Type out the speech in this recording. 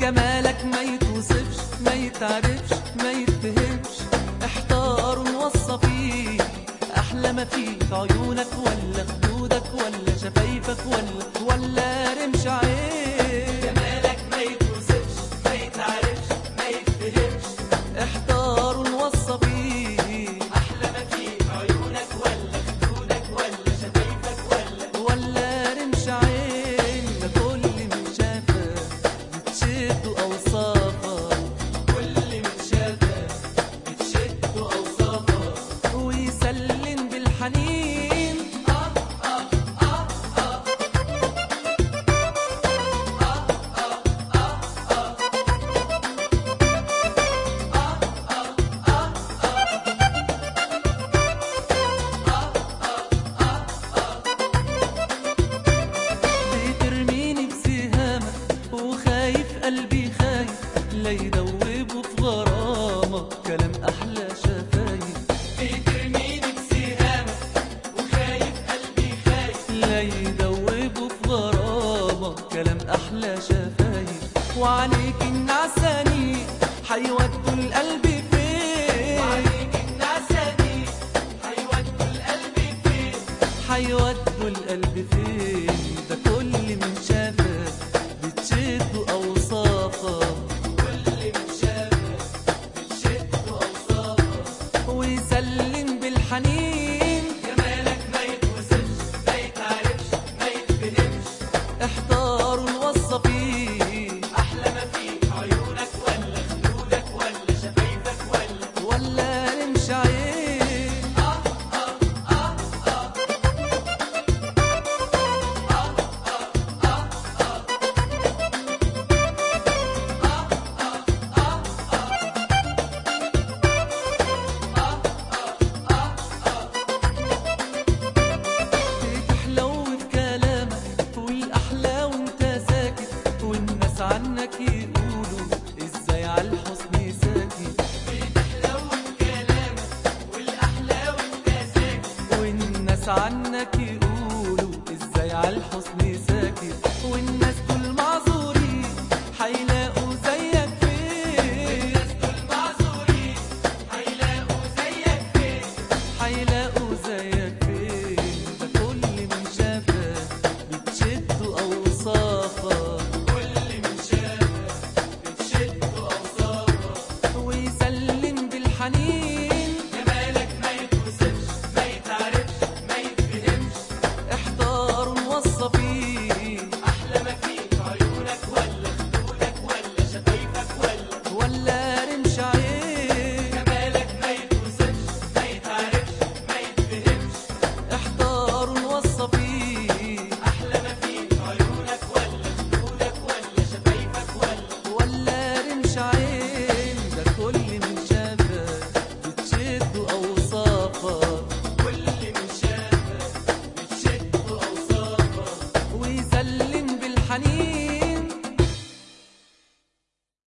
جمالك ما يتوصفش ما يتعرفش ما يتفهمش احتار ونوصى فيه احلى ما فيك عيونك ولا خدودك ولا شفايفك ولا ولا رمش عين جمالك ما يتوصفش ما يتعرفش ما يتفهمش احتار ونوصى فيه احلى ما فيك عيونك ولا خدودك ولا شفايفك ولا ولا رمش عين ده كل من شافك بتشد اوصافك كل من شافك بتشد اوصافك ويسلم بالحنين بترميني بسهامك وخايف قلبي خايف لا يدوبه في غرامك كلام احلى شفايف بترميني بسهامك وخايف قلبي خايف لا يدوبه في غرامك كلام احلى شفايف وعليك النعساني حيودوا القلب فين وعليك النعساني هيودوا القلب فين حيودوا القلب فين